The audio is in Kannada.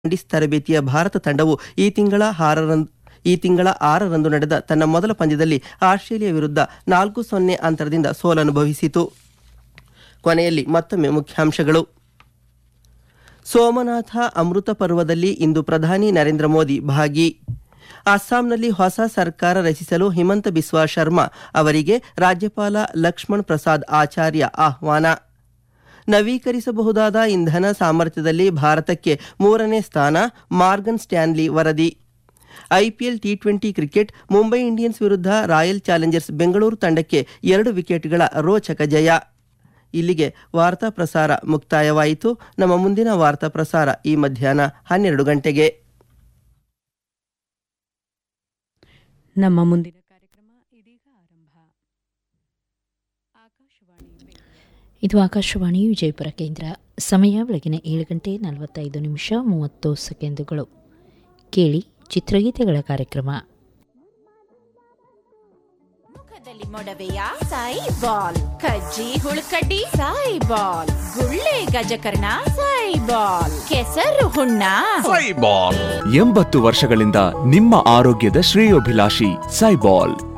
ವಿಂಡೀಸ್ ತರಬೇತಿಯ ಭಾರತ ತಂಡವು ಈ ತಿಂಗಳ ಆರರಂದು ಈ ತಿಂಗಳ ಆರರಂದು ನಡೆದ ತನ್ನ ಮೊದಲ ಪಂದ್ಯದಲ್ಲಿ ಆಸ್ಟ್ರೇಲಿಯಾ ವಿರುದ್ಧ ನಾಲ್ಕು ಸೊನ್ನೆ ಅಂತರದಿಂದ ಸೋಲನುಭವಿಸಿತು ಕೊನೆಯಲ್ಲಿ ಮತ್ತೊಮ್ಮೆ ಮುಖ್ಯಾಂಶಗಳು ಸೋಮನಾಥ ಅಮೃತ ಪರ್ವದಲ್ಲಿ ಇಂದು ಪ್ರಧಾನಿ ನರೇಂದ್ರ ಮೋದಿ ಭಾಗಿ ಅಸ್ಸಾಂನಲ್ಲಿ ಹೊಸ ಸರ್ಕಾರ ರಚಿಸಲು ಹಿಮಂತ ಬಿಸ್ವಾ ಶರ್ಮಾ ಅವರಿಗೆ ರಾಜ್ಯಪಾಲ ಲಕ್ಷ್ಮಣ್ ಪ್ರಸಾದ್ ಆಚಾರ್ಯ ಆಹ್ವಾನ ನವೀಕರಿಸಬಹುದಾದ ಇಂಧನ ಸಾಮರ್ಥ್ಯದಲ್ಲಿ ಭಾರತಕ್ಕೆ ಮೂರನೇ ಸ್ಥಾನ ಮಾರ್ಗನ್ ಸ್ಟ್ಯಾನ್ಲಿ ವರದಿ IPL T twenty cricket Mumbai Indians ವಿರುದ್ಧ ರಾಯಲ್ ಚಾಲೆಂಜರ್ಸ್ ಬೆಂಗಳೂರು ತಂಡಕ್ಕೆ ಎರಡು ವಿಕೆಟ್ಗಳ ರೋಚಕ ಜಯ ಇಲ್ಲಿಗೆ ವಾರ್ತಾ ಪ್ರಸಾರ ಮುಕ್ತಾಯವಾಯಿತು ನಮ್ಮ ಮುಂದಿನ ವಾರ್ತಾ ಪ್ರಸಾರ ಈ ಮಧ್ಯಾಹ್ನ ಹನ್ನೆರಡು ಗಂಟೆಗೆ ನಮ್ಮ ಮುಂದಿನ ಕಾರ್ಯಕ್ರಮ ಇದೀಗ ಆರಂಭ ಆಕಾಶವಾಣಿ ಇದು ಆಕಾಶವಾಣಿ ವಿಜಯಪುರ ಕೇಂದ್ರ ಸಮಯ ಬೆಳಗಿನ ಏಳು ಗಂಟೆ ನಲವತ್ತೈದು ನಿಮಿಷ ಮೂವತ್ತು ಸೆಕೆಂಡುಗಳು ಕೇಳಿ ಚಿತ್ರಗೀತೆಗಳ ಕಾರ್ಯಕ್ರಮ ಮುಖದಲ್ಲಿ ಮೊಡವೆಯ ಸಾಯಿ ಬಾಲ್ ಕಜ್ಜಿ ಹುಳುಕಡ್ಡಿ ಸಾಯಿ ಬಾಲ್ ಗುಳ್ಳೆ ಗಜಕರ್ಣ ಸಾಯಿ ಬಾಲ್ ಕೆಸರು ಹುಣ್ಣ ಸೈಬಾಲ್ ಎಂಬತ್ತು ವರ್ಷಗಳಿಂದ ನಿಮ್ಮ ಆರೋಗ್ಯದ ಶ್ರೇಯೋಭಿಲಾಷಿ ಸೈಬಾಲ್